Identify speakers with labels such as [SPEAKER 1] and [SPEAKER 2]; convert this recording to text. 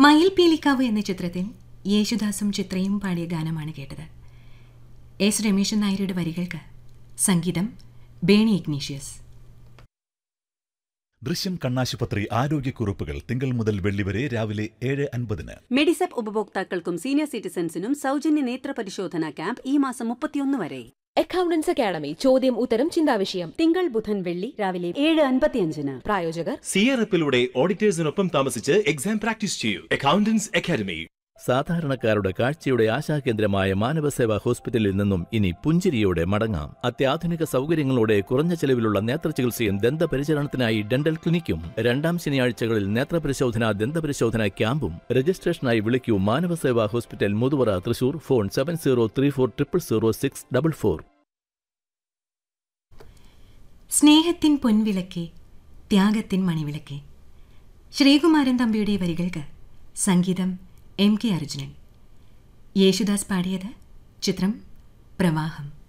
[SPEAKER 1] മയിൽ പീലിക്കാവ് എന്ന ചിത്രത്തിൽ യേശുദാസും ചിത്രയും പാടിയ ഗാനമാണ് കേട്ടത് എസ് രമേശൻ നായരുടെ വരികൾക്ക് സംഗീതം ബേണി ഇഗ്നീഷ്യസ്
[SPEAKER 2] ദൃശ്യം കണ്ണാശുപത്രി ആരോഗ്യക്കുറിപ്പുകൾ തിങ്കൾ മുതൽ വെള്ളി വരെ രാവിലെ ഏഴ് അൻപതിന്
[SPEAKER 3] മെഡിസെപ്പ് ഉപഭോക്താക്കൾക്കും സീനിയർ സിറ്റിസൺസിനും സൗജന്യ നേത്ര പരിശോധന ക്യാമ്പ് ഈ മാസം മുപ്പത്തിയൊന്ന് വരെ
[SPEAKER 4] അക്കൗണ്ടൻസ് അക്കാഡമി ചോദ്യം ഉത്തരം ചിന്താവിഷയം
[SPEAKER 3] തിങ്കൾ ബുധൻ വെള്ളി രാവിലെ ഏഴ് അൻപത്തിയഞ്ചിന്
[SPEAKER 4] പ്രായോജകർ
[SPEAKER 5] സിയറപ്പിലൂടെ ഓഡിറ്റേഴ്സിനൊപ്പം താമസിച്ച് എക്സാം പ്രാക്ടീസ് ചെയ്യൂ അക്കൗണ്ടൻസ് അക്കാദമി
[SPEAKER 6] സാധാരണക്കാരുടെ കാഴ്ചയുടെ ആശാകേന്ദ്രമായ മാനവസേവാ ഹോസ്പിറ്റലിൽ നിന്നും ഇനി പുഞ്ചിരിയോടെ മടങ്ങാം അത്യാധുനിക സൗകര്യങ്ങളോടെ കുറഞ്ഞ ചെലവിലുള്ള നേത്രചികിത്സയും ദന്തപരിചരണത്തിനായി ഡെന്റൽ ക്ലിനിക്കും രണ്ടാം ശനിയാഴ്ചകളിൽ നേത്രപരിശോധന ദന്തപരിശോധന ക്യാമ്പും രജിസ്ട്രേഷനായി വിളിക്കൂ Manavaseva hospital Muthuvara Thrissur phone seven zero three four triple zero six double four
[SPEAKER 1] സ്നേഹത്തിൻ പൊൻവിളക്കെ ത്യാഗത്തിൻ മണിവിളക്കെ ശ്രീകുമാരൻ തമ്പിയുടെ വരികൾക്ക് സംഗീതം എം കെ അർജുനൻ യേശുദാസ് പാടിയത് ചിത്രം പ്രവാഹം